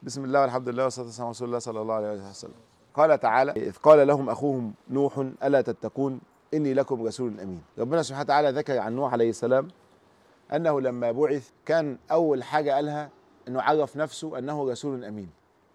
بسم الله والحمد لله والصلاه والسلام على رسول الله صلى الله عليه وسلم قال تعالى اذ قال لهم اخوهم نوح الا تتقون اني لكم رسول امين ربنا سبحانه وتعالى ذكر عن نوح عليه السلام انه لما بعث كان اول حاجه قالها انه عرف نفسه انه رسول امين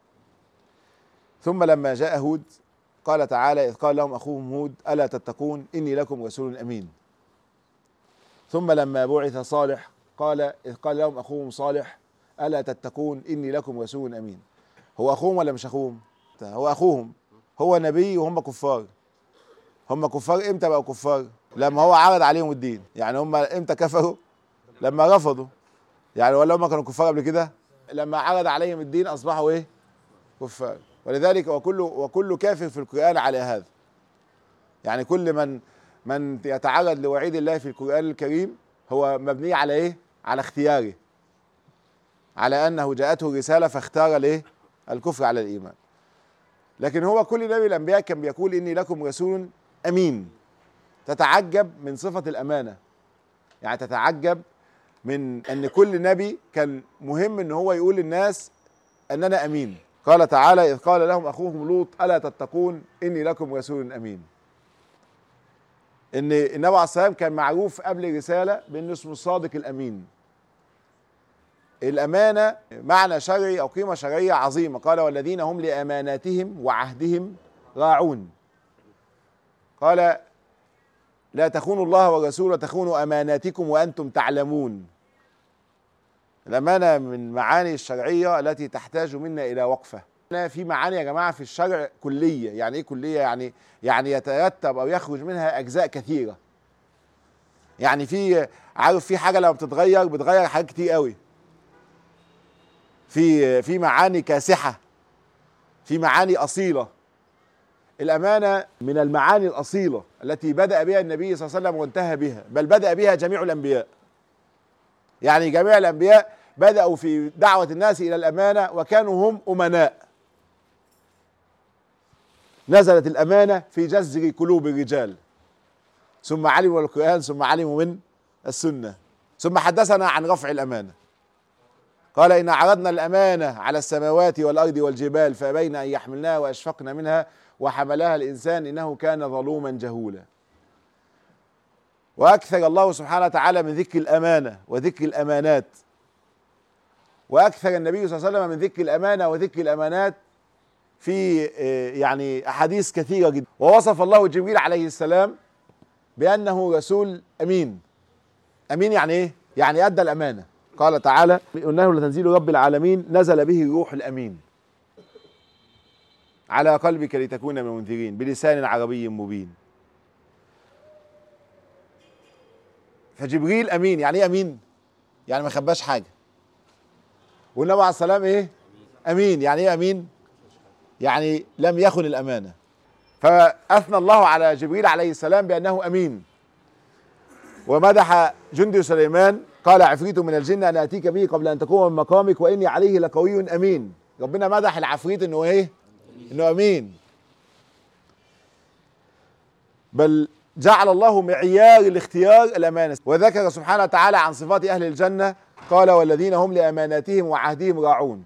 ثم لما جاء هود قال تعالى اذ قال لهم اخوهم هود الا تتقون اني لكم رسول امين ثم لما بعث صالح قال اذ قال لهم اخوهم صالح الا تتقون اني لكم رسول امين هو اخوهم ولا مش اخوهم هو اخوهم هو نبي وهم كفار هم كفار امتى بقوا كفار لما هو عرض عليهم الدين يعني هم امتى كفروا لما رفضوا يعني ولا هم كانوا كفار قبل كده لما عرض عليهم الدين اصبحوا ايه كفار ولذلك وكل وكل كافر في القران على هذا يعني كل من من يتعرض لوعيد الله في القران الكريم هو مبني على ايه على اختياره على انه جاءته رساله فاختار الايه الكفر على الايمان لكن هو كل نبي الانبياء كان بيقول اني لكم رسول امين تتعجب من صفه الامانه يعني تتعجب من ان كل نبي كان مهم ان هو يقول للناس ان انا امين قال تعالى اذ قال لهم اخوهم لوط الا تتقون اني لكم رسول امين ان النبي عليه السلام كان معروف قبل الرساله بانه اسمه الصادق الامين الامانه معنى شرعي او قيمه شرعيه عظيمه قال والذين هم لاماناتهم وعهدهم راعون قال لا تخونوا الله ورسوله تخونوا اماناتكم وانتم تعلمون الامانه من معاني الشرعيه التي تحتاج منا الى وقفه في معاني يا جماعه في الشرع كليه يعني ايه كليه يعني يعني يترتب او يخرج منها اجزاء كثيره يعني في عارف في حاجه لما بتتغير بتغير حاجات كتير قوي في في معاني كاسحه في معاني اصيله الامانه من المعاني الاصيله التي بدا بها النبي صلى الله عليه وسلم وانتهى بها بل بدا بها جميع الانبياء يعني جميع الانبياء بداوا في دعوه الناس الى الامانه وكانوا هم امناء نزلت الامانه في جذر قلوب الرجال ثم علموا القران ثم علموا من السنه ثم حدثنا عن رفع الامانه قال إن عرضنا الأمانة على السماوات والأرض والجبال فأبين أن يحملناها وأشفقن منها وحملها الإنسان إنه كان ظلوما جهولا وأكثر الله سبحانه وتعالى من ذكر الأمانة وذكر الأمانات وأكثر النبي صلى الله عليه وسلم من ذكر الأمانة وذكر الأمانات في يعني أحاديث كثيرة جدا ووصف الله جبريل عليه السلام بأنه رسول أمين أمين يعني إيه؟ يعني أدى الأمانة قال تعالى انه لتنزيل رب العالمين نزل به الروح الامين على قلبك لتكون من المنذرين بلسان عربي مبين فجبريل امين يعني ايه امين يعني ما خباش حاجه والنبي عليه السلام ايه امين يعني ايه امين يعني لم يخن الامانه فاثنى الله على جبريل عليه السلام بانه امين ومدح جندي سليمان قال عفريت من الجن انا اتيك به قبل ان تقوم من مقامك واني عليه لقوي امين ربنا مدح العفريت انه ايه انه امين بل جعل الله معيار الاختيار الامانه وذكر سبحانه وتعالى عن صفات اهل الجنه قال والذين هم لاماناتهم وعهدهم راعون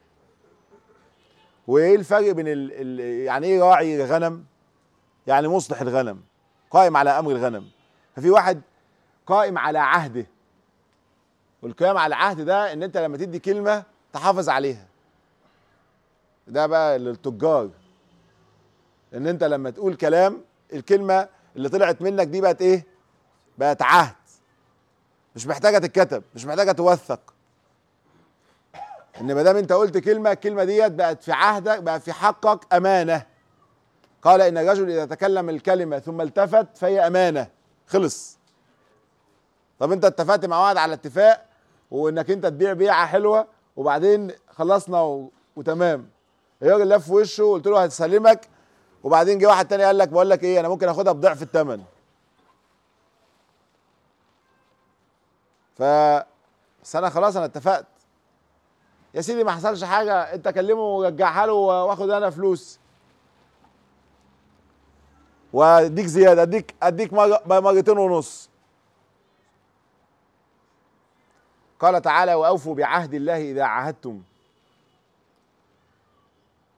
وايه الفرق بين ال ال يعني ايه راعي الغنم يعني مصلح الغنم قائم على امر الغنم ففي واحد قائم على عهده والقيام على العهد ده ان انت لما تدي كلمه تحافظ عليها ده بقى للتجار ان انت لما تقول كلام الكلمه اللي طلعت منك دي بقت ايه بقت عهد مش محتاجه تتكتب مش محتاجه توثق ان ما دام انت قلت كلمه الكلمه ديت بقت في عهدك بقى في حقك امانه قال ان الرجل اذا تكلم الكلمه ثم التفت فهي امانه خلص طب انت اتفقت مع واحد على اتفاق وانك انت تبيع بيعه حلوه وبعدين خلصنا و... وتمام الراجل لف وشه وقلت له هتسلمك وبعدين جه واحد تاني قال لك بقول لك ايه انا ممكن اخدها بضعف الثمن ف بس انا خلاص انا اتفقت يا سيدي ما حصلش حاجه انت كلمه ورجعها له واخد انا فلوس واديك زياده اديك اديك مره مرتين ونص قال تعالى واوفوا بعهد الله اذا عاهدتم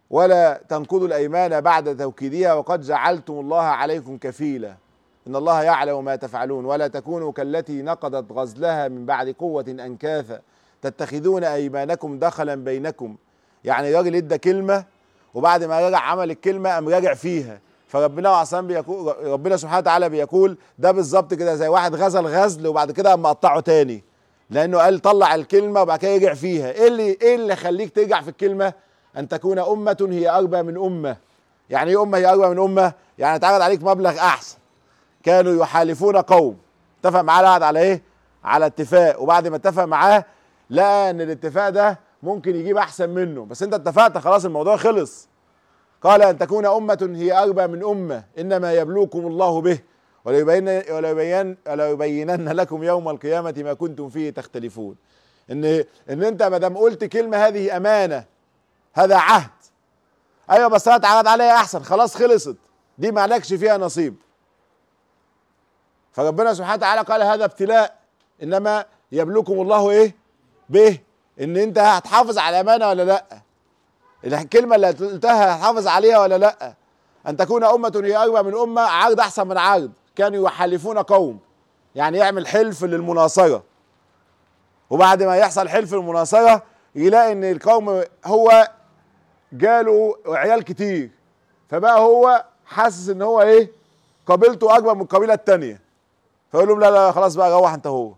ولا تنقضوا الايمان بعد توكيدها وقد جعلتم الله عليكم كفيلا ان الله يعلم ما تفعلون ولا تكونوا كالتي نقضت غزلها من بعد قوه انكاثا تتخذون ايمانكم دخلا بينكم يعني الراجل ادى كلمه وبعد ما رجع عمل الكلمه قام راجع فيها فربنا عصام بيقول ربنا سبحانه وتعالى بيقول ده بالظبط كده زي واحد غزل غزل وبعد كده قام مقطعه تاني لانه قال طلع الكلمه وبعد كده يرجع فيها ايه اللي ايه اللي يخليك ترجع في الكلمه ان تكون امه هي اربى من امه يعني ايه امه هي اربى من امه يعني اتعرض عليك مبلغ احسن كانوا يحالفون قوم اتفق معاه العهد على ايه على اتفاق وبعد ما اتفق معاه لقى ان الاتفاق ده ممكن يجيب احسن منه بس انت اتفقت خلاص الموضوع خلص قال ان تكون امه هي اربى من امه انما يبلوكم الله به وليبين وليبين وليبينن لكم يوم القيامه ما كنتم فيه تختلفون ان ان انت ما دام قلت كلمه هذه امانه هذا عهد ايوه بس انا اتعرض عليا احسن خلاص خلصت دي مالكش فيها نصيب فربنا سبحانه وتعالى قال هذا ابتلاء انما يبلوكم الله ايه به ان انت هتحافظ على الامانه ولا لا الكلمه اللي قلتها هتحافظ عليها ولا لا ان تكون امه هي اربى من امه عرض احسن من عرض كانوا يحلفون قوم يعني يعمل حلف للمناصره وبعد ما يحصل حلف المناصره يلاقي ان القوم هو جاله عيال كتير فبقى هو حاسس ان هو ايه قبيلته اكبر من القبيله الثانيه فيقول لهم لا لا خلاص بقى روح انت هو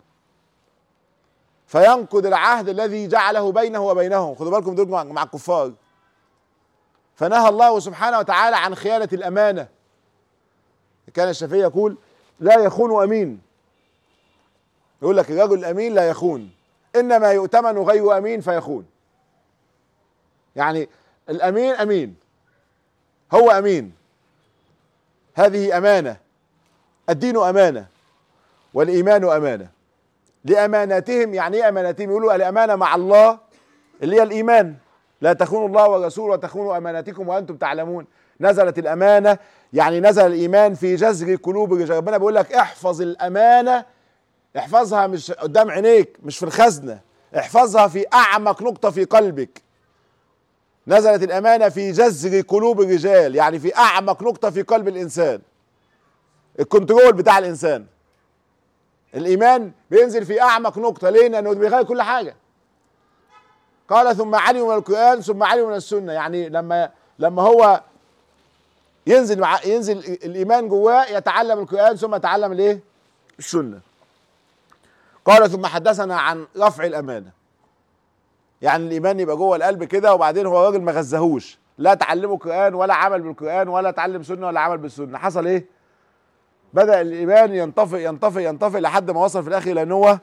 فينقض العهد الذي جعله بينه وبينهم خدوا بالكم دول مع مع الكفار فنهى الله سبحانه وتعالى عن خيانة الأمانة كان الشافعي يقول لا يخون أمين يقول لك الرجل الأمين لا يخون إنما يؤتمن غير أمين فيخون يعني الأمين أمين هو أمين هذه أمانة الدين أمانة والإيمان أمانة لأماناتهم يعني إيه أماناتهم يقولوا الأمانة مع الله اللي هي الإيمان لا تخونوا الله والرسول وتخونوا أماناتكم وأنتم تعلمون نزلت الأمانة يعني نزل الإيمان في جذر قلوب الرجال ربنا بيقول لك احفظ الأمانة احفظها مش قدام عينيك مش في الخزنة احفظها في أعمق نقطة في قلبك نزلت الأمانة في جذر قلوب الرجال يعني في أعمق نقطة في قلب الإنسان الكنترول بتاع الإنسان الإيمان بينزل في أعمق نقطة ليه؟ لأنه بيغير كل حاجة قال ثم علموا من القرآن ثم علموا من السنة يعني لما لما هو ينزل مع ينزل الإيمان جواه يتعلم القرآن ثم يتعلم الإيه؟ السنة قال ثم حدثنا عن رفع الأمانة يعني الإيمان يبقى جوه القلب كده وبعدين هو راجل ما غزهوش لا تعلمه قرآن ولا عمل بالقرآن ولا تعلم سنة ولا عمل بالسنة حصل إيه؟ بدأ الإيمان ينطفئ ينطفئ ينطفئ لحد ما وصل في الآخر إلى أن هو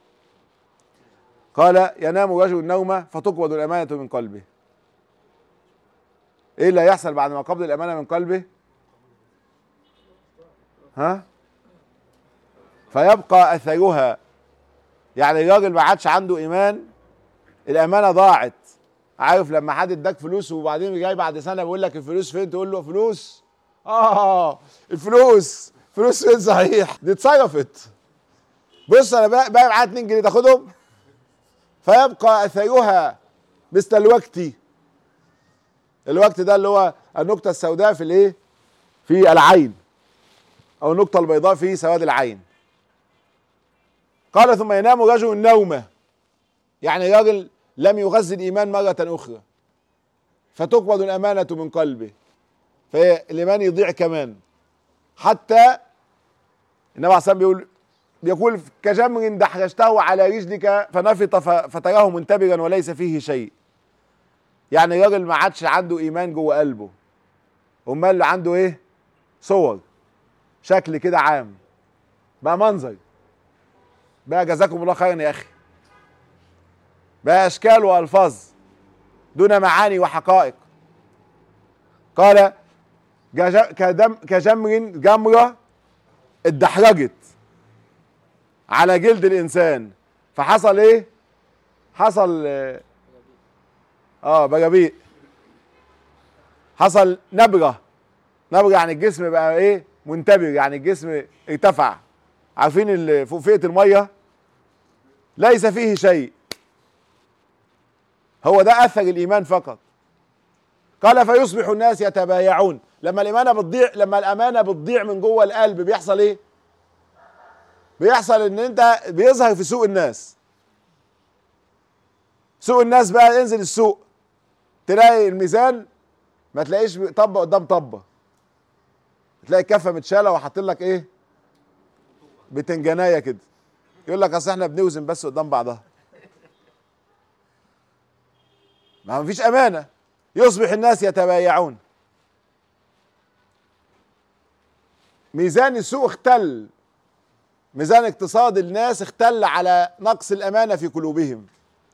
قال ينام الرجل النوم فتقبض الأمانة من قلبه إيه اللي هيحصل بعد ما قبض الأمانة من قلبه؟ ها؟ فيبقى أثرها يعني الراجل ما عادش عنده إيمان الأمانة ضاعت عارف لما حد اداك فلوس وبعدين جاي بعد سنة بيقول لك الفلوس فين تقول له فلوس اه الفلوس فلوس فين صحيح دي اتصرفت بص انا بقى بقى معايا 2 جنيه تاخدهم فيبقى اثرها مثل الوقت الوقت ده اللي هو النقطة السوداء في الايه؟ في العين او النقطة البيضاء في سواد العين قال ثم ينام رجل النومة يعني راجل لم يغذي الإيمان مرة أخرى فتقبض الأمانة من قلبه فالإيمان يضيع كمان حتى النبي عليه الصلاه بيقول بيقول كجمر دحرجته على رجلك فنفط فتراه منتبرا وليس فيه شيء يعني الراجل ما عادش عنده ايمان جوه قلبه امال اللي عنده ايه صور شكل كده عام بقى منظر بقى جزاكم الله خيرا يا اخي بقى اشكال والفاظ دون معاني وحقائق قال كدم كجمر جمرة اتدحرجت على جلد الإنسان فحصل إيه؟ حصل اه بجابيق حصل نبرة نبرة يعني الجسم بقى إيه؟ منتبر يعني الجسم ارتفع عارفين فوق فئة المية ليس فيه شيء هو ده أثر الإيمان فقط قال فيصبح الناس يتبايعون لما الامانه بتضيع لما الامانه بتضيع من جوه القلب بيحصل ايه بيحصل ان انت بيظهر في سوق الناس سوق الناس بقى انزل السوق تلاقي الميزان ما تلاقيش طبه قدام طبه تلاقي كفه متشاله وحاطين لك ايه بتنجانيه كده يقول لك اصل احنا بنوزن بس قدام بعضها ما فيش امانه يصبح الناس يتبايعون ميزان السوق اختل ميزان اقتصاد الناس اختل على نقص الامانه في قلوبهم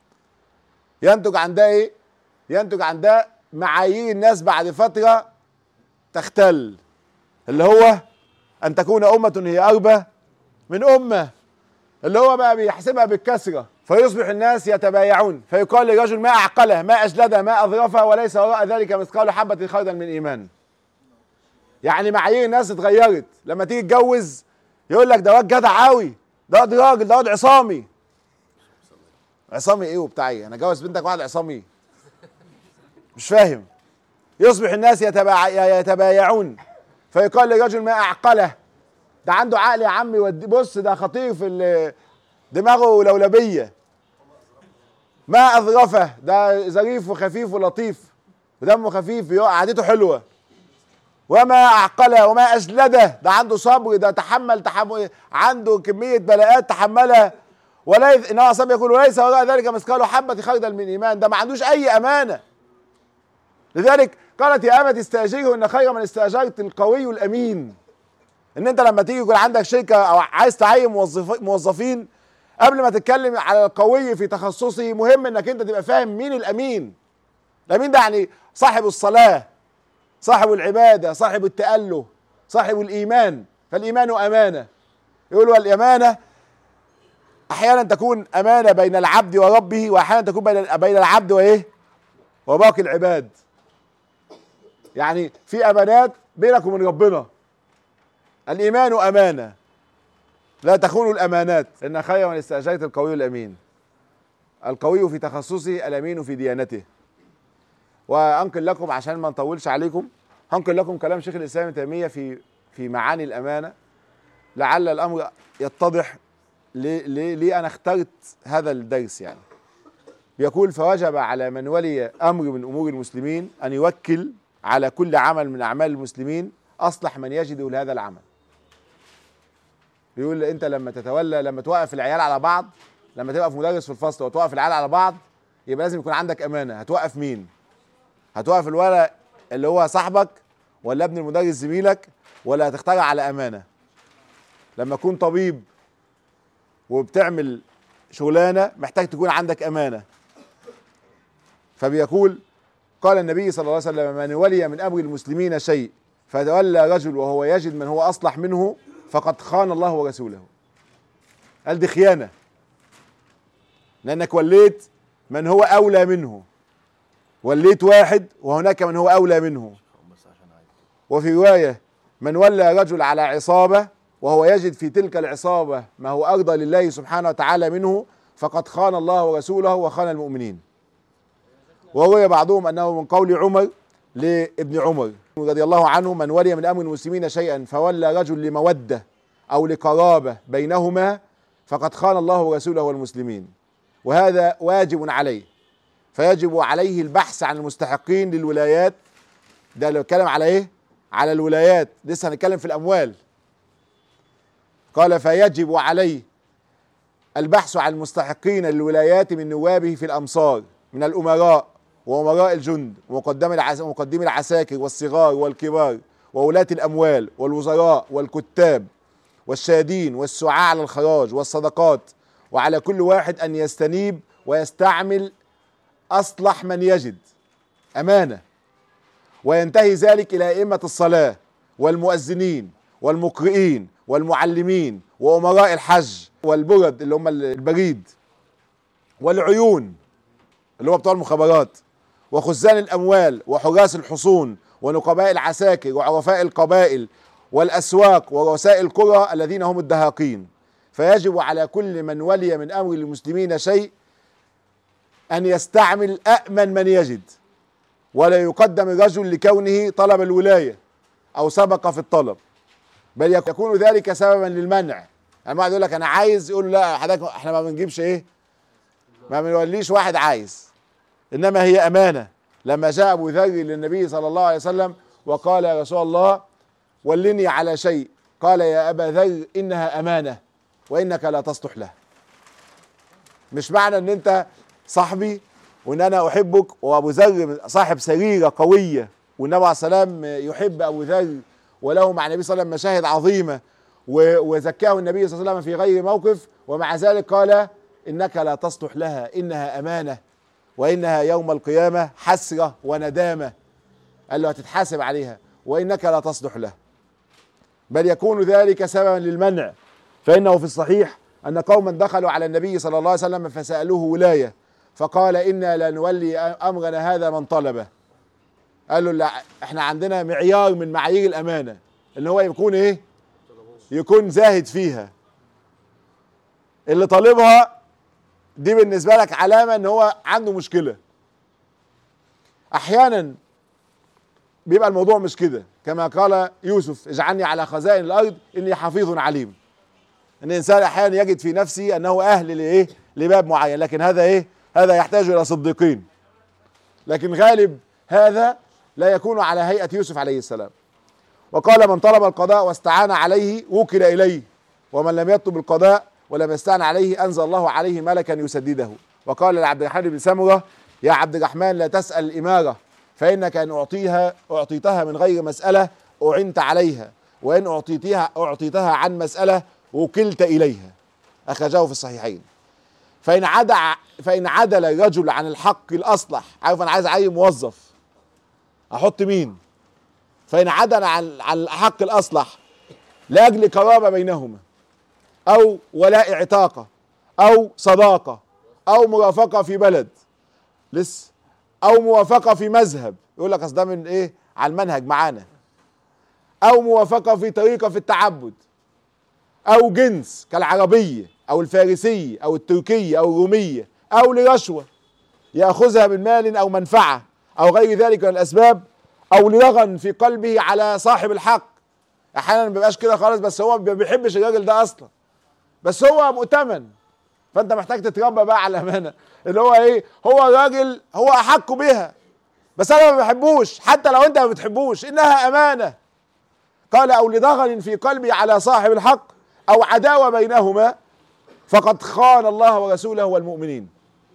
ينتج عن ده ايه ينتج عن ده معايير الناس بعد فتره تختل اللي هو ان تكون امه هي اربى من امه اللي هو بقى بيحسبها بالكسره فيصبح الناس يتبايعون فيقال لرجل ما اعقله ما اجلده ما اظرفه وليس وراء ذلك مثقال حبه خردل من ايمان يعني معايير الناس اتغيرت لما تيجي تتجوز يقول لك ده واد جدع قوي ده واد راجل ده واد عصامي عصامي ايه وبتاع ايه انا جوز بنتك واحد عصامي مش فاهم يصبح الناس يتبايع يتبايعون فيقال لرجل ما اعقله ده عنده عقل يا عمي ودي بص ده خطير في دماغه لولبيه ما اظرفه ده ظريف وخفيف ولطيف ودمه خفيف قعدته حلوه وما اعقله وما اجلده ده عنده صبر ده تحمل تحمل عنده كميه بلاءات تحملها وليس ان الله يقول وليس وراء ذلك مثقال حبه خردل من ايمان ده ما عندوش اي امانه لذلك قالت يا امت استاجره ان خير من استاجرت القوي الامين ان انت لما تيجي يكون عندك شركه او عايز تعين موظف موظفين قبل ما تتكلم على القوي في تخصصه مهم انك انت تبقى فاهم مين الامين الامين ده يعني صاحب الصلاه صاحب العباده صاحب التاله صاحب الايمان فالايمان امانه يقولوا الامانه احيانا تكون امانه بين العبد وربه واحيانا تكون بين بين العبد وايه وباقي العباد يعني في امانات بينك وبين ربنا الايمان امانه لا تخونوا الامانات ان خير من استاجرت القوي الامين القوي في تخصصه الامين في ديانته وانقل لكم عشان ما نطولش عليكم هنقل لكم كلام شيخ الاسلام ابن تيميه في في معاني الامانه لعل الامر يتضح ليه, ليه انا اخترت هذا الدرس يعني يقول فوجب على من ولي امر من امور المسلمين ان يوكل على كل عمل من اعمال المسلمين اصلح من يجد لهذا العمل بيقول انت لما تتولى لما توقف العيال على بعض لما تبقى في مدرس في الفصل وتوقف العيال على بعض يبقى لازم يكون عندك امانه هتوقف مين هتوقف الولد اللي هو صاحبك ولا ابن المدرس زميلك ولا هتختار على امانه لما تكون طبيب وبتعمل شغلانه محتاج تكون عندك امانه فبيقول قال النبي صلى الله عليه وسلم من ولي من امر المسلمين شيء فتولى رجل وهو يجد من هو اصلح منه فقد خان الله ورسوله قال دي خيانه لانك وليت من هو اولى منه وليت واحد وهناك من هو اولى منه وفي روايه من ولى رجل على عصابه وهو يجد في تلك العصابه ما هو ارضى لله سبحانه وتعالى منه فقد خان الله ورسوله وخان المؤمنين وروي بعضهم انه من قول عمر لابن عمر رضي الله عنه من ولي من امر المسلمين شيئا فولى رجل لموده او لقرابه بينهما فقد خان الله ورسوله والمسلمين وهذا واجب عليه فيجب عليه البحث عن المستحقين للولايات ده لو اتكلم على ايه على الولايات لسه هنتكلم في الاموال قال فيجب عليه البحث عن المستحقين للولايات من نوابه في الامصار من الامراء وامراء الجند ومقدمي العساكر والصغار والكبار وولاة الاموال والوزراء والكتاب والشادين والسعاة على الخراج والصدقات وعلى كل واحد ان يستنيب ويستعمل اصلح من يجد امانه وينتهي ذلك الى ائمه الصلاه والمؤذنين والمقرئين والمعلمين وامراء الحج والبرد اللي هم البريد والعيون اللي هو بتوع المخابرات وخزان الاموال وحراس الحصون ونقباء العساكر وعرفاء القبائل والاسواق ورؤساء القرى الذين هم الدهاقين فيجب على كل من ولي من امر المسلمين شيء ان يستعمل امن من يجد ولا يقدم الرجل لكونه طلب الولايه او سبق في الطلب بل يكون ذلك سببا للمنع يعني واحد يقول لك انا عايز يقول له لا حضرتك احنا ما بنجيبش ايه ما بنوليش واحد عايز انما هي امانه لما جاء ابو ذر للنبي صلى الله عليه وسلم وقال يا رسول الله ولني على شيء قال يا ابا ذر انها امانه وانك لا تصلح له مش معنى ان انت صاحبي وان انا احبك وابو ذر صاحب سريره قويه والنبي عليه السلام يحب ابو ذر وله مع النبي صلى الله عليه وسلم مشاهد عظيمه وزكاه النبي صلى الله عليه وسلم في غير موقف ومع ذلك قال انك لا تصلح لها انها امانه وانها يوم القيامه حسره وندامه قال له هتتحاسب عليها وانك لا تصلح له بل يكون ذلك سببا للمنع فانه في الصحيح ان قوما دخلوا على النبي صلى الله عليه وسلم فسالوه ولايه فقال انا لا نولي امرنا هذا من طلبه قال له لا احنا عندنا معيار من معايير الامانه اللي هو يكون ايه يكون زاهد فيها اللي طالبها دي بالنسبه لك علامه ان هو عنده مشكله احيانا بيبقى الموضوع مش كده كما قال يوسف اجعلني على خزائن الارض اني حفيظ عليم ان الانسان احيانا يجد في نفسه انه اهل لايه لباب معين لكن هذا ايه هذا يحتاج الى صديقين لكن غالب هذا لا يكون على هيئه يوسف عليه السلام وقال من طلب القضاء واستعان عليه وكل اليه ومن لم يطلب القضاء ولم يستعن عليه انزل الله عليه ملكا يسدده وقال لعبد الرحمن بن سمره يا عبد الرحمن لا تسال الاماره فانك ان اعطيها اعطيتها من غير مساله اعنت عليها وان اعطيتها اعطيتها عن مساله وكلت اليها اخرجه في الصحيحين فان عدع فان عدل الرجل عن الحق الاصلح عارف انا عايز اعين موظف احط مين فان عدل عن عن الحق الاصلح لاجل قرابه بينهما او ولاء عتاقه او صداقه او مرافقه في بلد لسه او موافقه في مذهب يقول لك اصل ده من ايه على المنهج معانا او موافقه في طريقه في التعبد او جنس كالعربيه او الفارسيه او التركيه او الروميه او لرشوه ياخذها من مال او منفعه او غير ذلك من الاسباب او لرغن في قلبه على صاحب الحق احيانا ما بيبقاش كده خالص بس هو ما بيحبش الراجل ده اصلا بس هو مؤتمن فانت محتاج تتربى بقى على الامانه اللي هو ايه هو راجل هو احق بها بس انا ما بحبوش حتى لو انت ما بتحبوش انها امانه قال او لضغن في قلبي على صاحب الحق او عداوه بينهما فقد خان الله ورسوله والمؤمنين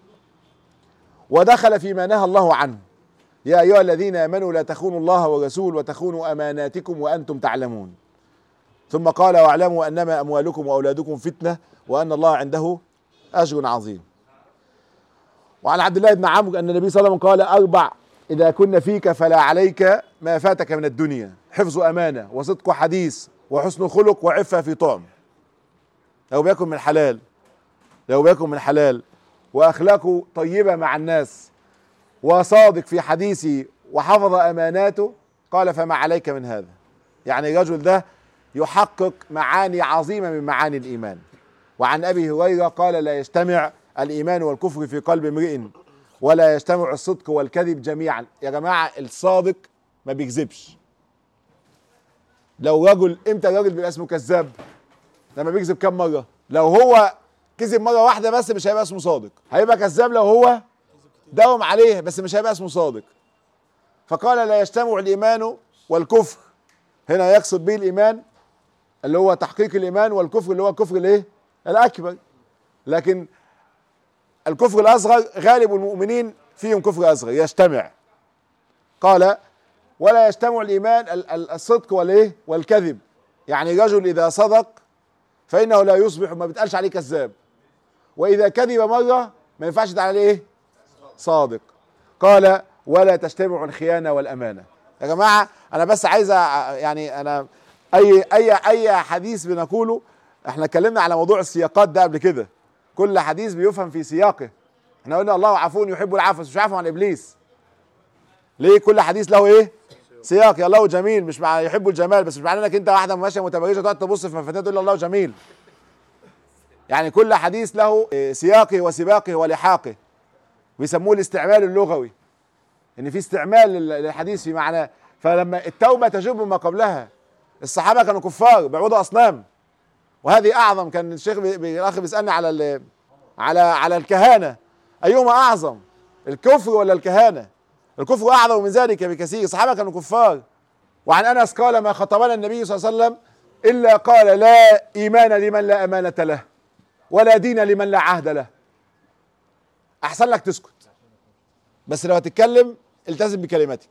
ودخل فيما نهى الله عنه يا ايها الذين امنوا لا تخونوا الله ورسول وتخونوا اماناتكم وانتم تعلمون ثم قال واعلموا انما اموالكم واولادكم فتنه وان الله عنده اجر عظيم وعن عبد الله بن عمرو ان النبي صلى الله عليه وسلم قال اربع اذا كن فيك فلا عليك ما فاتك من الدنيا حفظ امانه وصدق حديث وحسن خلق وعفه في طعم لو بيكن من حلال لو بيكن من حلال واخلاقه طيبه مع الناس وصادق في حديثه وحفظ اماناته قال فما عليك من هذا يعني الرجل ده يحقق معاني عظيمه من معاني الايمان وعن ابي هريره قال لا يجتمع الايمان والكفر في قلب امرئ ولا يجتمع الصدق والكذب جميعا يا جماعه الصادق ما بيكذبش لو رجل امتى الراجل بيبقى اسمه كذاب لما بيكذب كم مره لو هو كذب مره واحده بس مش هيبقى اسمه صادق هيبقى كذاب لو هو داوم عليه بس مش هيبقى اسمه صادق فقال لا يجتمع الايمان والكفر هنا يقصد به الايمان اللي هو تحقيق الايمان والكفر اللي هو الكفر الايه الاكبر لكن الكفر الاصغر غالب المؤمنين فيهم كفر اصغر يجتمع قال ولا يجتمع الايمان الصدق والايه والكذب يعني رجل اذا صدق فانه لا يصبح ما بيتقالش عليه كذاب واذا كذب مره ما ينفعش يتقال عليه ايه صادق قال ولا تجتمع الخيانه والامانه يا جماعه انا بس عايز يعني انا اي اي اي حديث بنقوله احنا اتكلمنا على موضوع السياقات ده قبل كده كل حديث بيفهم في سياقه احنا قلنا الله عفو يحب العفو مش عفو عن ابليس ليه كل حديث له ايه سياق يا الله جميل مش مع يحب الجمال بس مش معنى انك انت واحده ماشيه متبرجه تقعد تبص في مفاتيح تقول الله جميل يعني كل حديث له سياقه وسباقه ولحاقه بيسموه الاستعمال اللغوي ان في استعمال للحديث في معنى فلما التوبه تجب ما قبلها الصحابه كانوا كفار بيعبدوا اصنام وهذه اعظم كان الشيخ الاخ بيسالني على على على الكهانه ايهما اعظم الكفر ولا الكهانه الكفر اعظم من ذلك بكثير الصحابه كانوا كفار وعن انس قال ما خطبنا النبي صلى الله عليه وسلم الا قال لا ايمان لمن لا امانه له ولا دين لمن لا عهد له احسن لك تسكت بس لو هتتكلم التزم بكلماتك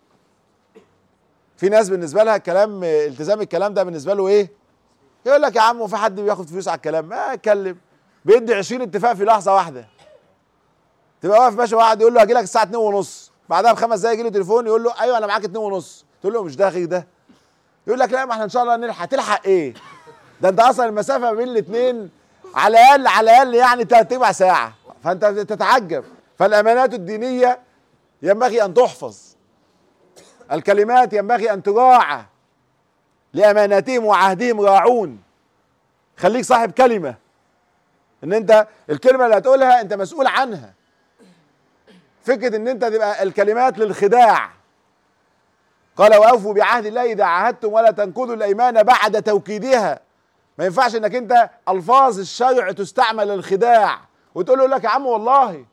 في ناس بالنسبه لها الكلام التزام الكلام ده بالنسبه له ايه يقول لك يا عم وفي حد بياخد فلوس على الكلام ما اتكلم بيدي 20 اتفاق في لحظه واحده تبقى واقف ماشي واحد يقول له هاجي لك الساعه 2 ونص بعدها بخمس دقايق يجي له تليفون يقول له ايوه انا معاك 2 ونص تقول له مش داخل ده يقول لك لا ما احنا ان شاء الله نلحق تلحق ايه ده انت اصلا المسافه ما بين الاثنين على الاقل على الاقل يعني ثلاث ارباع ساعه فانت تتعجب فالامانات الدينيه ينبغي ان تحفظ الكلمات ينبغي ان تراعى لاماناتهم وعهدهم راعون خليك صاحب كلمه ان انت الكلمه اللي هتقولها انت مسؤول عنها فكره ان انت تبقى الكلمات للخداع قال واوفوا بعهد الله اذا عاهدتم ولا تنقضوا الايمان بعد توكيدها ما ينفعش انك انت الفاظ الشرع تستعمل للخداع وتقول له لك يا عم والله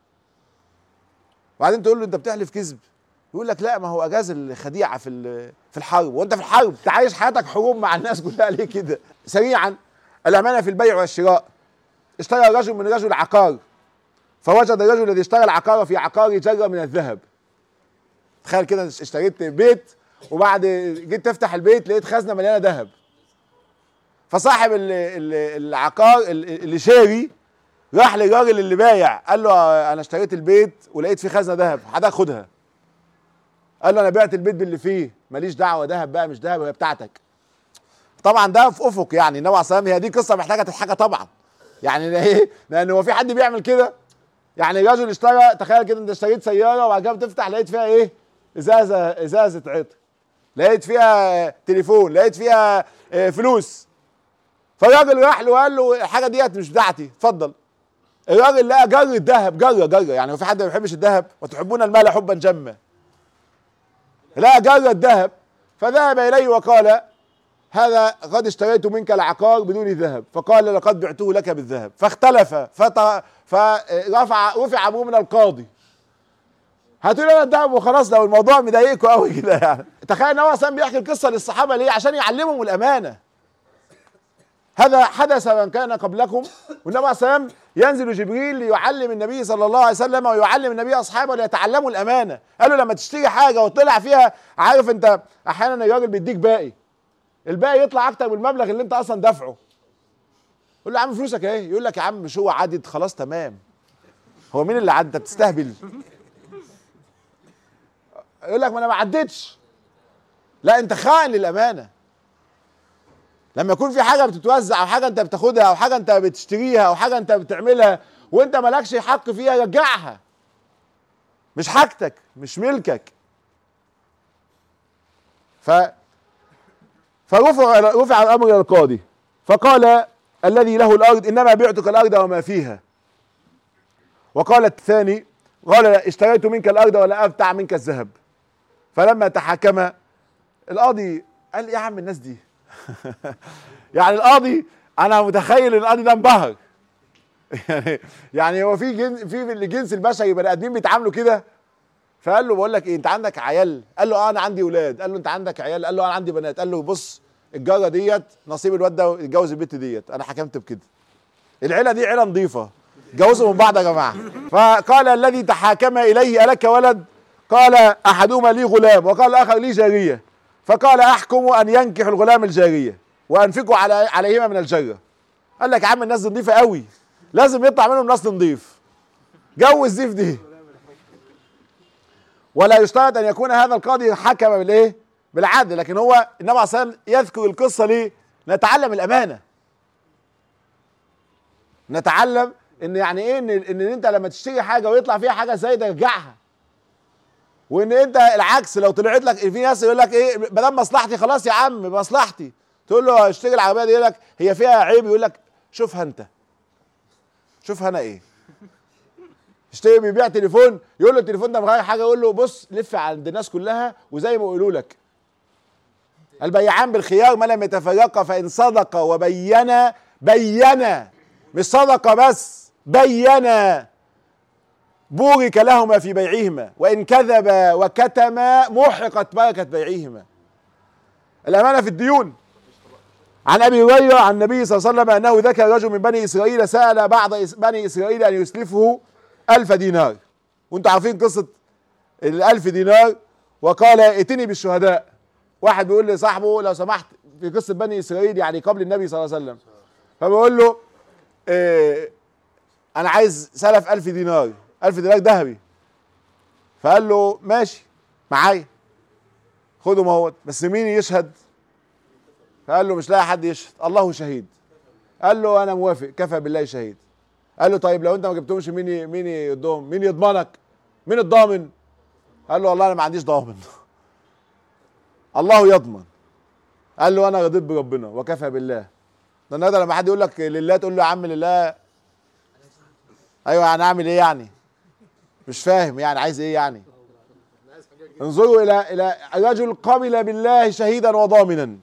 وبعدين تقول له انت بتحلف كذب يقول لك لا ما هو اجاز الخديعه في في الحرب وانت في الحرب انت عايش حياتك حروب مع الناس كلها ليه كده سريعا الامانه في البيع والشراء اشترى رجل من رجل عقار فوجد الرجل الذي اشترى العقار في عقار جره من الذهب تخيل كده اشتريت بيت وبعد جيت تفتح البيت لقيت خزنه مليانه ذهب فصاحب العقار اللي شاري راح للراجل اللي بايع قال له انا اشتريت البيت ولقيت فيه خزنه ذهب حضرتك خدها قال له انا بعت البيت باللي فيه ماليش دعوه ذهب بقى مش ذهب هي بتاعتك طبعا ده في افق يعني النبي عليه الصلاه هي دي قصه محتاجه تتحكى طبعا يعني ايه لان هو في حد بيعمل كده يعني راجل اشترى تخيل كده انت اشتريت سياره وبعد كده بتفتح لقيت فيها ايه ازازه ازازه عطر لقيت فيها تليفون لقيت فيها اه فلوس فالراجل راح له وقال له الحاجه ديت مش بتاعتي اتفضل الراجل لقى جر الذهب جر جر يعني هو في حد ما بيحبش الذهب وتحبون المال حبا جما لقى جر الذهب فذهب اليه وقال هذا قد اشتريت منك العقار بدون ذهب فقال لقد بعته لك بالذهب فاختلف فط... فرفع رفع ابوه من القاضي هاتوا لنا الذهب وخلاص لو الموضوع مضايقكم قوي كده يعني تخيل ان هو اصلا بيحكي القصه للصحابه ليه عشان يعلمهم الامانه هذا حدث من كان قبلكم والنبي عليه السلام ينزل جبريل ليعلم النبي صلى الله عليه وسلم ويعلم النبي اصحابه ليتعلموا الامانه قال له لما تشتري حاجه وطلع فيها عارف انت احيانا الراجل بيديك باقي الباقي يطلع اكتر من المبلغ اللي انت اصلا دافعه يقول له يا عم فلوسك ايه يقول لك يا عم مش هو عدد خلاص تمام هو مين اللي عدى انت بتستهبل يقول لك ما انا ما عدتش لا انت خائن للامانه لما يكون في حاجه بتتوزع او حاجه انت بتاخدها او حاجه انت بتشتريها او حاجه انت بتعملها وانت مالكش حق فيها رجعها مش حاجتك مش ملكك ف فرفع رفع الامر الى القاضي فقال الذي له الارض انما بعتك الارض وما فيها وقال الثاني قال اشتريت منك الارض ولا ابتع منك الذهب فلما تحاكم القاضي قال يا عم الناس دي يعني القاضي انا متخيل ان القاضي ده انبهر يعني يعني هو في جنس في الجنس البشري بني ادمين بيتعاملوا كده فقال له بقول لك ايه انت عندك عيال قال له اه انا عندي اولاد قال له انت عندك عيال قال له انا عندي بنات قال له بص الجاره ديت نصيب الواد ده يتجوز البت ديت انا حكمت بكده العيله دي عيله نظيفه اتجوزوا من بعض يا جماعه فقال الذي تحاكم اليه الك ولد قال احدهما لي غلام وقال الاخر لي جاريه فقال احكم ان ينكح الغلام الجاريه وانفقوا على عليهما من الجره قال لك يا عم الناس دي نظيفه قوي لازم يطلع منهم ناس نظيف جوز دي في دي ولا يشترط ان يكون هذا القاضي حكم بالايه بالعدل لكن هو النبي عليه الصلاه يذكر القصه ليه نتعلم الامانه نتعلم ان يعني ايه ان, إن انت لما تشتري حاجه ويطلع فيها حاجه زايده ارجعها وان انت العكس لو طلعت لك في ناس يقول لك ايه ما دام مصلحتي خلاص يا عم مصلحتي تقول له اشتري العربيه دي يقول لك هي فيها عيب يقول لك شوفها انت شوفها انا ايه يشتري بيبيع تليفون يقول له التليفون ده مغير حاجه يقول له بص لف عند الناس كلها وزي ما يقولوا لك البيعان بالخيار ما لم يتفرقا فان صدق وبينا بينا مش صدق بس بينا بورك لهما في بيعهما وان كذبا وكتما محقت بركه بيعهما الامانه في الديون عن ابي هريره عن النبي صلى الله عليه وسلم انه ذكر رجل من بني اسرائيل سال بعض إس- بني اسرائيل ان يسلفه ألف دينار وانتم عارفين قصه الألف دينار وقال ائتني بالشهداء واحد بيقول لصاحبه لو سمحت في قصه بني اسرائيل يعني قبل النبي صلى الله عليه وسلم فبيقول له إيه انا عايز سلف ألف دينار ألف دينار ذهبي فقال له ماشي معايا خدهم اهوت بس مين يشهد فقال له مش لاقي حد يشهد الله شهيد قال له انا موافق كفى بالله شهيد قال له طيب لو انت ما جبتهمش مين ي- مين يدهم مين يضمنك مين الضامن قال له والله انا ما عنديش ضامن الله يضمن قال له انا رضيت بربنا وكفى بالله ده النهارده لما حد يقول لك لله تقول له يا عم لله ايوه انا اعمل ايه يعني مش فاهم يعني عايز ايه يعني انظروا الى الى رجل قبل بالله شهيدا وضامنا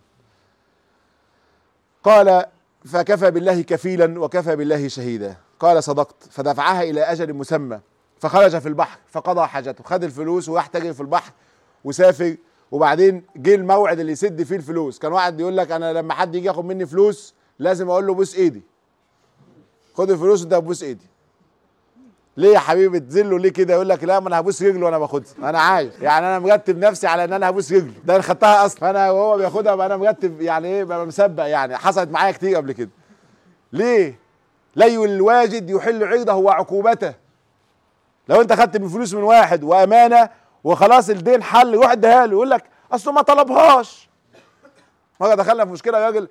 قال فكفى بالله كفيلا وكفى بالله شهيدا قال صدقت فدفعها الى اجل مسمى فخرج في البحر فقضى حاجته خد الفلوس وراح تجري في البحر وسافر وبعدين جه الموعد اللي يسد فيه الفلوس كان واحد بيقول لك انا لما حد يجي ياخد مني فلوس لازم اقول له بوس ايدي خد الفلوس وانت بوس ايدي ليه يا حبيبي تذله ليه كده يقول لك لا ما انا هبوس رجله وانا باخدها انا عارف يعني انا مرتب نفسي على ان انا هبوس رجله ده انا خدتها اصلا فانا وهو بياخدها بقى انا مرتب يعني ايه ببقى مسبق يعني حصلت معايا كتير قبل كده ليه لي الواجد يحل عرضه وعقوبته لو انت خدت بفلوس من واحد وامانه وخلاص الدين حل روح اديها له يقول لك اصله ما طلبهاش مره دخلنا في مشكله راجل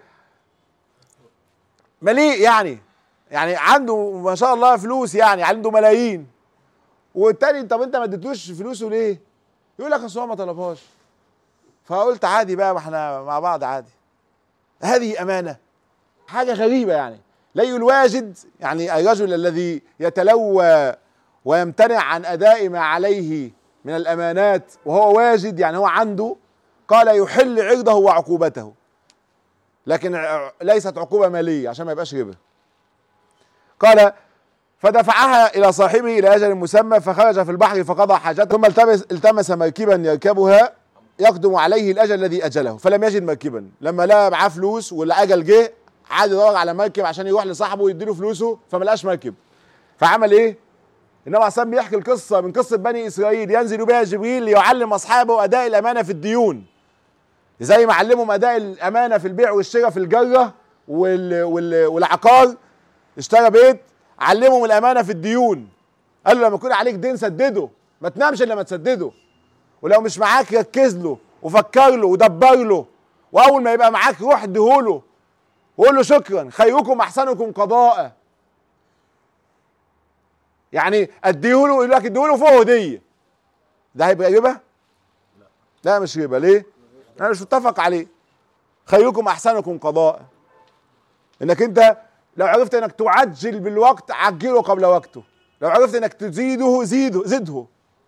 مليء يعني يعني عنده ما شاء الله فلوس يعني عنده ملايين والتاني طب انت ما اديتلوش فلوسه ليه؟ يقول لك اصل هو ما طلبهاش فقلت عادي بقى ما احنا مع بعض عادي هذه امانه حاجه غريبه يعني لي الواجد يعني الرجل الذي يتلوى ويمتنع عن اداء ما عليه من الامانات وهو واجد يعني هو عنده قال يحل عرضه وعقوبته لكن ع- ليست عقوبه ماليه عشان ما يبقاش ربا قال فدفعها الى صاحبه الى اجل مسمى فخرج في البحر فقضى حاجته ثم التمس التمس مركبا يركبها يقدم عليه الاجل الذي اجله فلم يجد مركبا لما لقى معاه فلوس والاجل جه عاد يدور على مركب عشان يروح لصاحبه ويديله فلوسه فما لقاش مركب فعمل ايه؟ النبي عليه الصلاه والسلام بيحكي القصه من قصه بني اسرائيل ينزل بها جبريل ليعلم اصحابه اداء الامانه في الديون زي ما علمهم اداء الامانه في البيع والشراء في الجره وال وال والعقار اشترى بيت علمهم الامانه في الديون قال له لما يكون عليك دين سدده ما تنامش الا لما تسدده ولو مش معاك ركز له وفكر له ودبر له واول ما يبقى معاك روح اديهوله وقول له شكرا خيركم احسنكم قضاء يعني اديهوله يقول لك اديهوله فوق هديه ده هيبقى ربا؟ لا مش ربا ليه؟ انا مش متفق عليه خيركم احسنكم قضاء انك انت لو عرفت انك تعجل بالوقت عجله قبل وقته لو عرفت انك تزيده زيده زده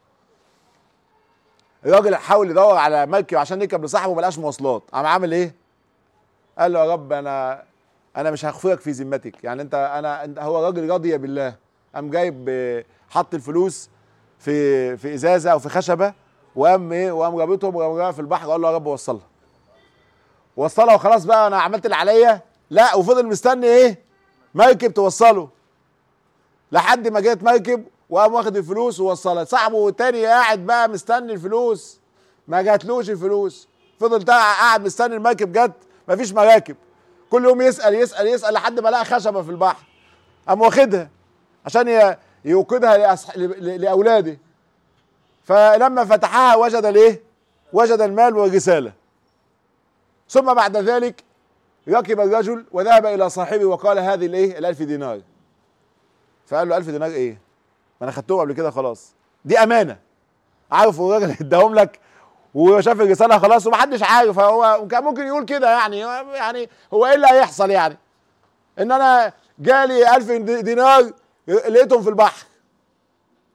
الراجل حاول يدور على مركب عشان يركب لصاحبه ما لقاش مواصلات قام عامل ايه قال له يا رب انا انا مش هخفرك في ذمتك يعني انت انا انت هو راجل راضي بالله قام جايب آه، حط الفلوس في في ازازه او في خشبه وقام ايه وقام رابطهم وقام راميها في البحر وقال له يا رب وصلها وصلها وخلاص بقى انا عملت اللي عليا لا وفضل مستني ايه مركب توصله لحد ما جت مركب وقام واخد الفلوس ووصلها صاحبه التاني قاعد بقى مستني الفلوس ما جاتلوش الفلوس فضل تا- قاعد مستني المركب جت مفيش مراكب كل يوم يسال يسال يسال لحد ما لقى خشبه في البحر قام واخدها عشان ي- يوقدها لأصح... ل- ل- لاولاده فلما فتحها وجد الايه وجد المال والرساله ثم بعد ذلك ركب الرجل وذهب الى صاحبه وقال هذه الايه الالف دينار فقال له ألف دينار ايه ما انا خدتهم قبل كده خلاص دي امانه عارف الراجل اداهم لك وشاف الرساله خلاص ومحدش عارف هو كان ممكن يقول كده يعني يعني هو ايه اللي هيحصل يعني ان انا جالي ألف دينار لقيتهم في البحر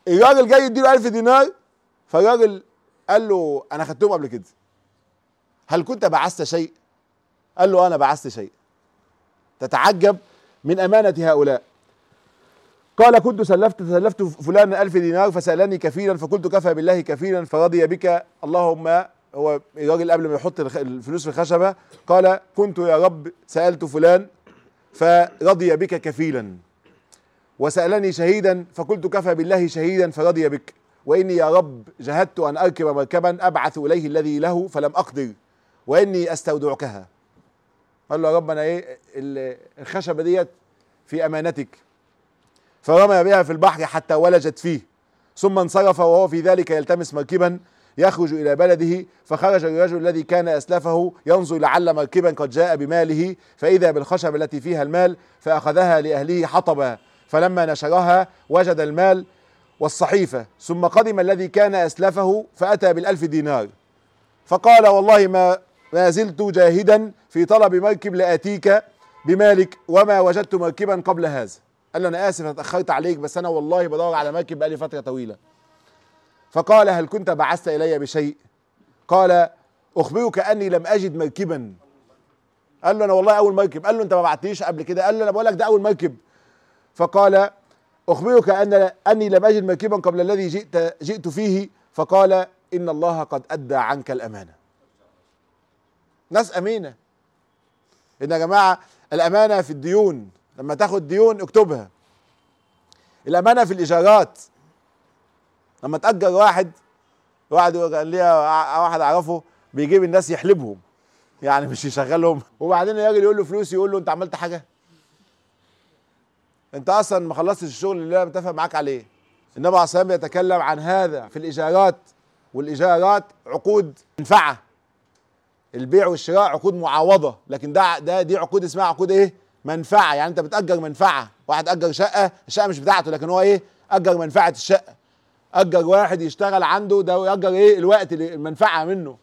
الراجل جاي يديله 1000 دينار فالراجل قال له انا خدتهم قبل كده هل كنت بعثت شيء قال له انا بعثت شيء تتعجب من امانه هؤلاء قال كنت سلفت سلفت فلانا ألف دينار فسألني كفيلا فقلت كفى بالله كفيلا فرضي بك اللهم هو الراجل قبل ما يحط الخ- الفلوس في الخشبة قال كنت يا رب سألت فلان فرضي بك كفيلا وسألني شهيدا فقلت كفى بالله شهيدا فرضي بك وإني يا رب جهدت أن أركب مركبا أبعث إليه الذي له فلم أقدر وإني أستودعكها قال له يا رب أنا إيه ال- الخشبة ديت في أمانتك فرمى بها في البحر حتى ولجت فيه ثم انصرف وهو في ذلك يلتمس مركبا يخرج الى بلده فخرج الرجل الذي كان اسلفه ينظر لعل مركبا قد جاء بماله فاذا بالخشب التي فيها المال فاخذها لاهله حطبا فلما نشرها وجد المال والصحيفه ثم قدم الذي كان اسلفه فاتى بالالف دينار فقال والله ما ما زلت جاهدا في طلب مركب لاتيك بمالك وما وجدت مركبا قبل هذا قال له انا اسف أنا اتاخرت عليك بس انا والله بدور على مركب بقالي فتره طويله فقال هل كنت بعثت الي بشيء قال اخبرك اني لم اجد مركبا قال له انا والله اول مركب قال له انت ما بعتنيش قبل كده قال له انا بقول لك ده اول مركب فقال اخبرك ان اني لم اجد مركبا قبل الذي جئت جئت فيه فقال ان الله قد ادى عنك الامانه ناس امينه ان يا جماعه الامانه في الديون لما تاخد ديون اكتبها الامانه في الايجارات لما تاجر واحد واحد كان ليا واحد اعرفه بيجيب الناس يحلبهم يعني مش يشغلهم وبعدين الراجل يقول له فلوس يقول له انت عملت حاجه انت اصلا ما خلصتش الشغل اللي انا متفق معاك عليه النبي عليه الصلاه والسلام يتكلم عن هذا في الايجارات والايجارات عقود منفعه البيع والشراء عقود معاوضه لكن ده ده دي عقود اسمها عقود ايه منفعه يعني انت بتاجر منفعه واحد اجر شقه الشقه مش بتاعته لكن هو ايه اجر منفعه الشقه اجر واحد يشتغل عنده ده ياجر ايه الوقت اللي- المنفعه منه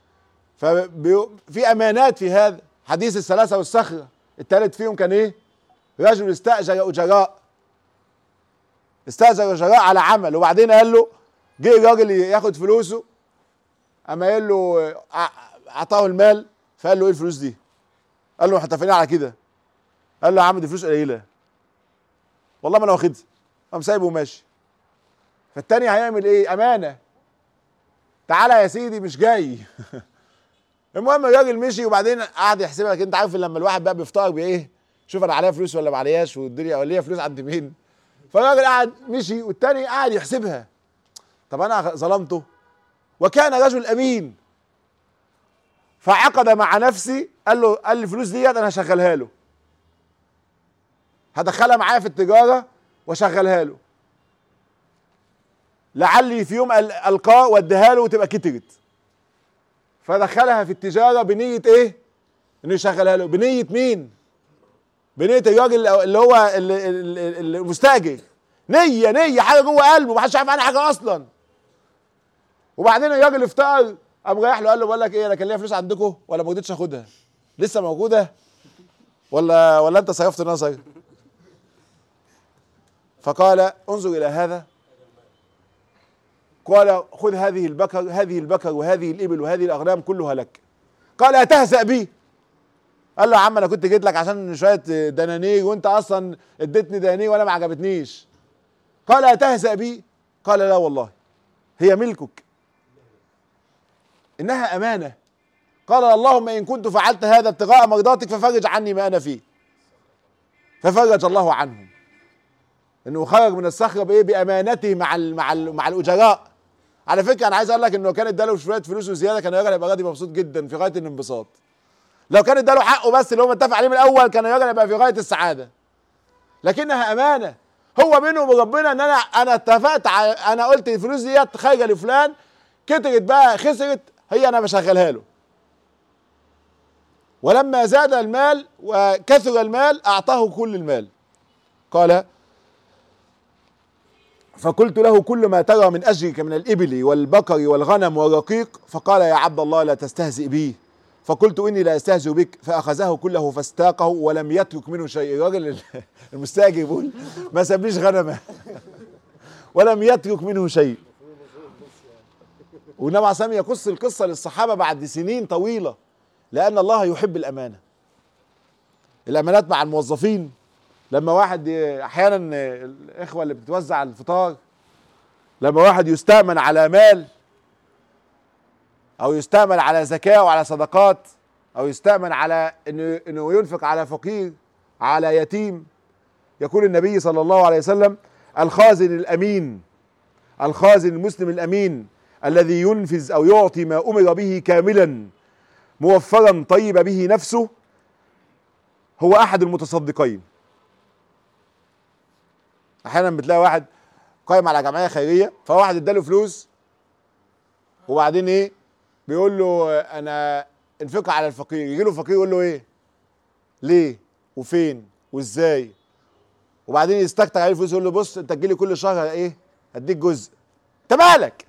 ففي امانات في هذا حديث الثلاثه والصخره الثالث فيهم كان ايه رجل استاجر اجراء استاجر اجراء على عمل وبعدين قال له جه الراجل ياخد فلوسه اما قال له ع- اعطاه المال فقال له ايه الفلوس دي قال له احنا اتفقنا على كده قال له يا عم دي فلوس قليله والله ما انا واخدها قام سايبه وماشي فالتاني هيعمل ايه امانه تعالى يا سيدي مش جاي المهم الراجل مشي وبعدين قعد يحسبها لك انت عارف لما الواحد بقى بيفتقر بايه شوف انا عليا فلوس ولا ما علياش والدنيا ولا ليا فلوس عند مين فالراجل قعد مشي والتاني قعد يحسبها طب انا ظلمته وكان رجل امين فعقد مع نفسي قال له قال لي الفلوس ديت انا هشغلها له هدخلها معايا في التجاره واشغلها له لعلي في يوم أل- القاه واديها له وتبقى كترت فدخلها في التجاره بنيه ايه؟ انه يشغلها له بنيه مين؟ بنيه الراجل اللي هو ال- ال- ال- المستاجر نيه نيه حاجه جوه قلبه ما حدش عارف عنها حاجه اصلا وبعدين الراجل افتقر قام رايح له قال له بقول لك ايه انا كان ليا فلوس عندكم ولا ما رضيتش اخدها لسه موجوده ولا ولا انت صرفت نظر فقال انظر الى هذا قال خذ هذه البكر هذه البكر وهذه الابل وهذه الاغنام كلها لك قال اتهزأ بي قال له يا عم انا كنت جيت لك عشان شويه دنانير وانت اصلا اديتني دنانير وانا ما عجبتنيش قال اتهزأ بي قال لا والله هي ملكك انها امانه قال اللهم ان كنت فعلت هذا ابتغاء مرضاتك ففرج عني ما انا فيه ففرج الله عنهم انه خرج من الصخره بايه بامانته مع ال مع ال مع الاجراء على فكره انا عايز اقول لك انه كان اداله شويه فلوس وزياده كان الراجل هيبقى راضي مبسوط جدا في غايه الانبساط لو كان اداله حقه بس اللي هو متفق عليه من الاول كان الراجل هيبقى في غايه السعاده لكنها امانه هو بينه وبين ربنا ان انا انا اتفقت على انا قلت الفلوس ديت خارجه لفلان كترت بقى خسرت هي انا بشغلها له ولما زاد المال وكثر المال اعطاه كل المال قال فقلت له كل ما ترى من اجرك من الابل والبقر والغنم والرقيق فقال يا عبد الله لا تستهزئ بي فقلت اني لا استهزئ بك فاخذه كله فاستاقه ولم يترك منه شيء الراجل المستاجر بيقول ما سابليش غنمه ولم يترك منه شيء والنبي عليه الصلاه يقص القصه للصحابه بعد سنين طويله لان الله يحب الامانه الامانات مع الموظفين لما واحد احيانا الاخوه اللي بتوزع الفطار لما واحد يستأمن على مال او يستأمن على زكاه وعلى صدقات او يستأمن على انه انه ينفق على فقير على يتيم يقول النبي صلى الله عليه وسلم الخازن الامين الخازن المسلم الامين الذي ينفذ او يعطي ما امر به كاملا موفرا طيب به نفسه هو احد المتصدقين احيانا بتلاقي واحد قايم على جمعيه خيريه فواحد اداله فلوس وبعدين ايه بيقول له انا انفقها على الفقير يجي له فقير يقول له ايه ليه وفين وازاي وبعدين يستكتر عليه الفلوس يقول له بص انت تجي لي كل شهر ايه هديك جزء انت مالك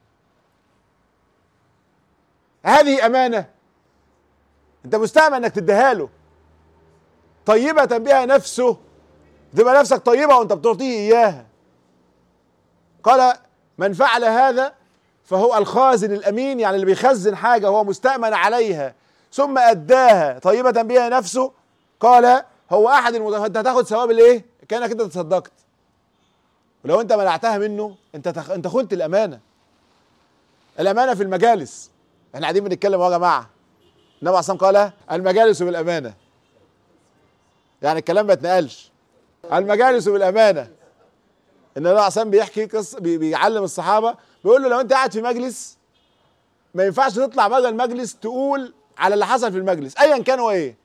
هذه امانه انت مستعمل انك تديها له طيبه بها نفسه تبقى نفسك طيبه وانت بتعطيه اياها قال من فعل هذا فهو الخازن الامين يعني اللي بيخزن حاجه هو مستأمن عليها ثم اداها طيبه بها نفسه قال هو احد المتف... انت هتاخد ثواب الايه؟ كانك انت تصدقت ولو انت منعتها منه انت تخ... انت خنت الامانه الامانه في المجالس احنا قاعدين بنتكلم يا جماعه النبي عليه قال المجالس بالامانه يعني الكلام ما اتنقلش المجالس بالامانه ان النبي عليه بيحكي قصه بي... بيعلم الصحابه بيقول له لو انت قاعد في مجلس ما ينفعش تطلع بره المجلس تقول على اللي حصل في المجلس ايا كان هو ايه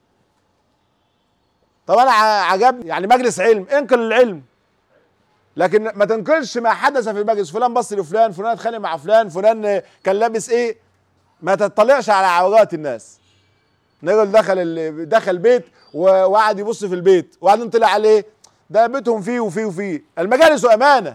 طب انا عجبني يعني مجلس علم انقل العلم لكن ما تنقلش ما حدث في المجلس فلان بص لفلان فلان اتخانق مع فلان فلان كان لابس ايه ما تطلعش على عورات الناس نقول دخل دخل بيت وقعد يبص في البيت وبعدين طلع عليه ده بيتهم فيه وفيه وفيه المجالس امانه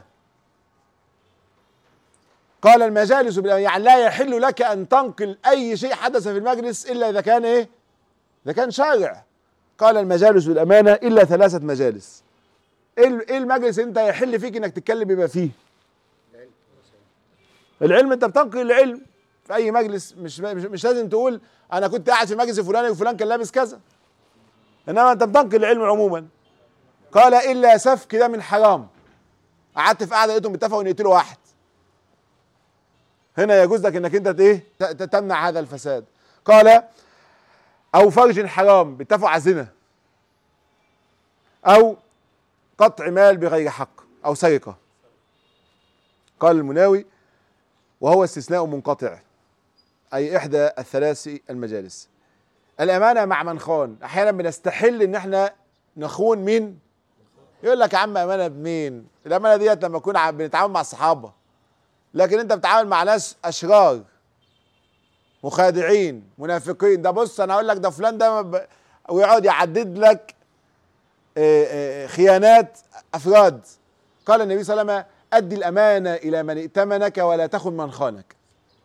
قال المجالس يعني لا يحل لك ان تنقل اي شيء حدث في المجلس الا اذا كان ايه اذا كان شارع قال المجالس بالامانه الا ثلاثه مجالس ايه المجلس انت يحل فيك انك تتكلم بما فيه العلم انت بتنقل العلم في اي مجلس مش مش, مش لازم تقول انا كنت قاعد في مجلس فلان وفلان كان لابس كذا انما انت بتنقل العلم عموما قال الا سفك ده من حرام قعدت في قعده لقيتهم اتفقوا ان يقتلوا واحد هنا يجوز لك انك انت ايه تمنع هذا الفساد قال او فرج حرام بيتفقوا على زنا او قطع مال بغير حق او سرقه قال المناوي وهو استثناء منقطع اي احدى الثلاث المجالس الامانه مع من خان احيانا بنستحل ان احنا نخون مين يقول لك يا عم امانه بمين الامانه ديت لما نكون بنتعامل مع الصحابه لكن انت بتتعامل مع ناس اشرار مخادعين منافقين ده بص انا اقول لك ده فلان ده ب... ويقعد يعدد لك خيانات افراد قال النبي صلى الله عليه وسلم ادي الامانه الى من ائتمنك ولا تخن من خانك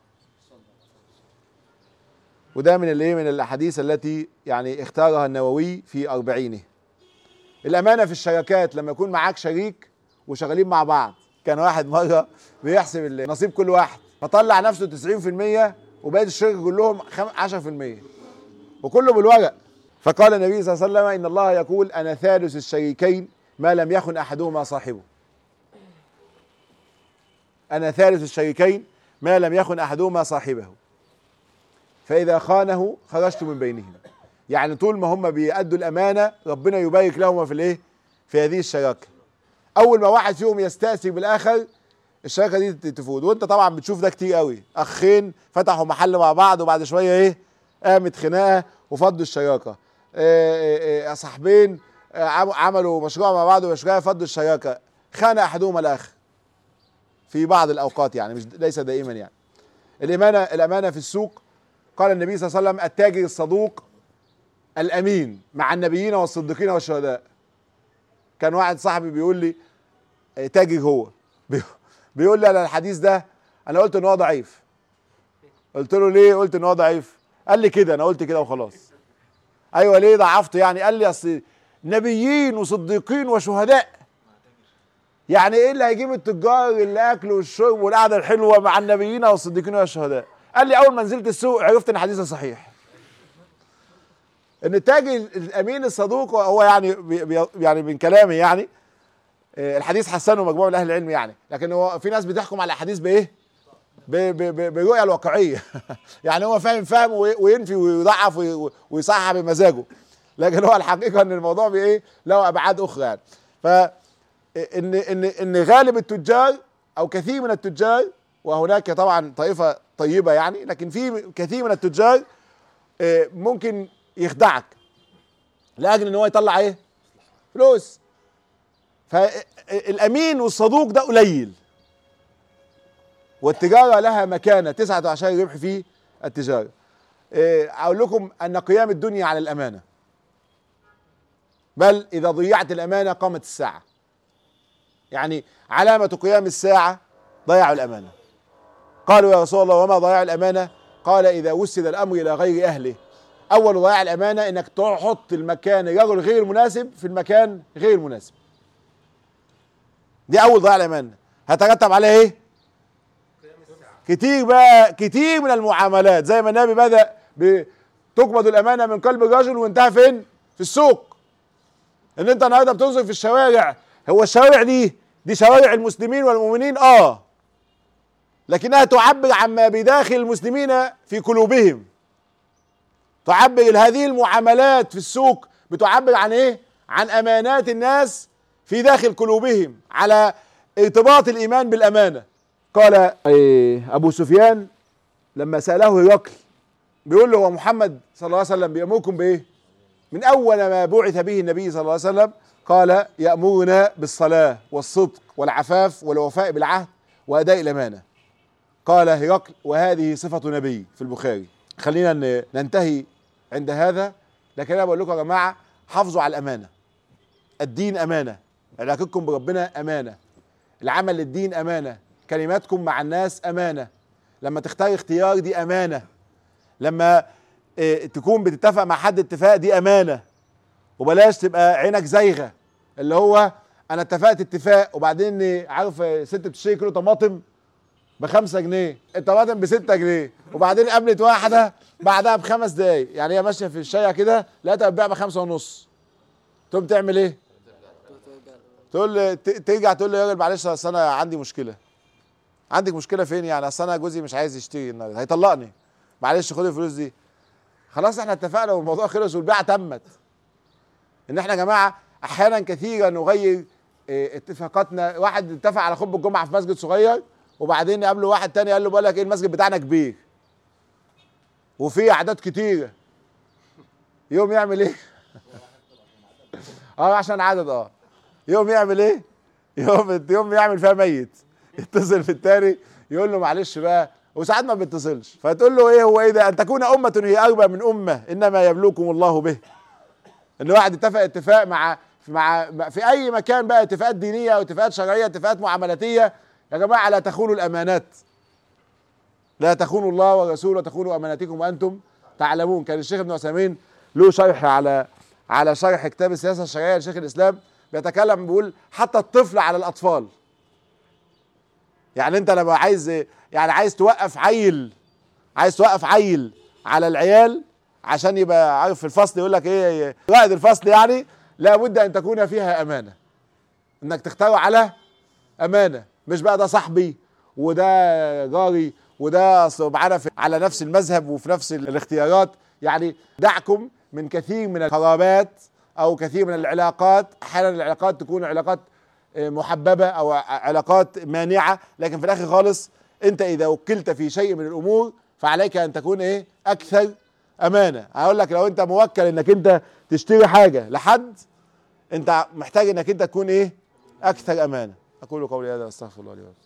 وده من الايه من الاحاديث التي يعني اختارها النووي في أربعينه الامانه في الشركات لما يكون معاك شريك وشغالين مع بعض كان واحد مره بيحسب نصيب كل واحد فطلع نفسه 90% وبقيت الشركه كلهم 10% وكله بالورق فقال النبي صلى الله عليه وسلم ان الله يقول انا ثالث الشريكين ما لم يخن احدهما صاحبه انا ثالث الشريكين ما لم يخن احدهما صاحبه فاذا خانه خرجت من بينهما يعني طول ما هم بيأدوا الامانه ربنا يبارك لهم في الايه في هذه الشراكه اول ما واحد فيهم يستأثر بالاخر الشركه دي تفوت وانت طبعا بتشوف ده كتير قوي اخين فتحوا محل مع بعض وبعد شويه ايه قامت خناقه وفضوا الشراكه إيه إيه صاحبين عملوا مشروع مع بعض وشويه فضوا الشراكه خان احدهما الاخر في بعض الاوقات يعني مش ليس دائما يعني الامانه الامانه في السوق قال النبي صلى الله عليه وسلم التاجر الصدوق الامين مع النبيين والصديقين والشهداء كان واحد صاحبي بيقول لي تاجر هو بيقول لي انا الحديث ده انا قلت ان هو ضعيف قلت له ليه قلت ان هو ضعيف قال لي كده انا قلت كده وخلاص ايوه ليه ضعفته يعني قال لي اصل نبيين وصديقين وشهداء يعني ايه اللي هيجيب التجار الاكل والشرب والقعده الحلوه مع النبيين والصديقين والشهداء قال لي اول ما نزلت السوق عرفت ان حديثه صحيح ان التاجر الامين الصدوق هو يعني بي بي يعني من كلامي يعني آه، الحديث حسنه مجموعه من اهل العلم يعني لكن هو في ناس بتحكم على الاحاديث بايه؟ ب- ب- ب- بالرؤيه الواقعيه يعني هو فاهم فهم وي- وينفي ويضعف وي- ويصحح بمزاجه لكن هو الحقيقه ان الموضوع بايه؟ له ابعاد اخرى يعني ف ان ان ان غالب التجار او كثير من التجار وهناك طبعا طائفه طيبه يعني لكن في كثير من التجار آه، ممكن يخدعك لاجل ان هو يطلع ايه؟ فلوس فالامين والصدوق ده قليل والتجاره لها مكانه 19 ربح في التجاره إيه، اقول لكم ان قيام الدنيا على الامانه بل اذا ضيعت الامانه قامت الساعه يعني علامه قيام الساعه ضياع الامانه قالوا يا رسول الله وما ضياع الامانه قال اذا وسد الامر الى غير اهله اول ضياع الامانه انك تحط المكان الرجل غير المناسب في المكان غير المناسب دي اول ضياع الامانه هترتب عليها ايه كتير بقى كتير من المعاملات زي ما النبي بدا بتقبض الامانه من قلب الرجل وانتهى فين في السوق ان انت النهارده بتنظر في الشوارع هو الشوارع دي دي شوارع المسلمين والمؤمنين اه لكنها تعبر عما بداخل المسلمين في قلوبهم تعبر هذه المعاملات في السوق بتعبر عن ايه عن امانات الناس في داخل قلوبهم على ارتباط الايمان بالامانه قال إيه، ابو سفيان لما ساله هرقل بيقول له هو محمد صلى الله عليه وسلم بيامركم بايه من اول ما بعث به النبي صلى الله عليه وسلم قال يامرنا بالصلاه والصدق والعفاف والوفاء بالعهد واداء الامانه قال هرقل وهذه صفه نبي في البخاري خلينا ن- ننتهي عند هذا لكن انا بقول لكم يا جماعه حافظوا على الامانه الدين امانه علاقتكم بربنا امانه العمل للدين امانه كلماتكم مع الناس امانه لما تختار اختيار دي امانه لما اه تكون بتتفق مع حد اتفاق دي امانه وبلاش تبقى عينك زايغه اللي هو انا اتفقت اتفاق وبعدين عارف اه، ست بتشتري كيلو طماطم بخمسة جنيه الطماطم بستة جنيه وبعدين قابلت واحدة بعدها بخمس دقايق يعني هي ماشية في الشارع كده لقيتها بتبيع بخمسة ونص تقوم تعمل ايه؟ تقول لي- ت- ترجع تقول لي يا راجل معلش اصل انا عندي مشكله عندك مشكله فين يعني اصل انا جوزي مش عايز يشتري النهارده هيطلقني معلش خد الفلوس دي خلاص احنا اتفقنا والموضوع خلص والبيعه تمت ان احنا يا جماعه احيانا كثيرا نغير اه، اتفاقاتنا واحد اتفق على خطبه الجمعه في مسجد صغير وبعدين قابله واحد تاني قال له بقول لك ايه المسجد بتاعنا كبير وفيه اعداد كتيره يوم يعمل ايه اه عشان عدد اه يوم يعمل ايه يوم يوم يعمل فيها ميت يتصل في التاني يقول له معلش بقى وساعات ما بيتصلش فتقول له ايه هو ايه ده ان تكون امه هي اربى من امه انما يبلوكم الله به ان واحد اتفق اتفاق مع مع مع- في اي مكان بقى اتفاقات دينيه او اتفاقات شرعيه اتفاقات معاملاتيه يا جماعه لا تخونوا الامانات لا تخونوا الله ورسوله وتخونوا اماناتكم وانتم تعلمون كان الشيخ ابن عثيمين له شرح على على شرح كتاب السياسه الشرعيه لشيخ الاسلام بيتكلم بيقول حتى الطفل على الاطفال يعني انت لما عايز يعني عايز توقف عيل عايز توقف عيل على العيال عشان يبقى عارف في الفصل يقول لك ايه رائد الفصل يعني لابد ان تكون فيها امانه انك تختار على امانه مش بقى ده صاحبي وده جاري وده أصل معانا في- على نفس المذهب وفي نفس الاختيارات يعني دعكم من كثير من القرابات او كثير من العلاقات احيانا العلاقات تكون علاقات آه، محببه او ع- علاقات مانعه لكن في الاخر خالص انت اذا وكلت في شيء من الامور فعليك ان تكون ايه اكثر امانه هقول لك لو انت موكل انك انت تشتري حاجه لحد انت محتاج انك انت تكون ايه اكثر امانه اقول قولي هذا واستغفر الله لي ولكم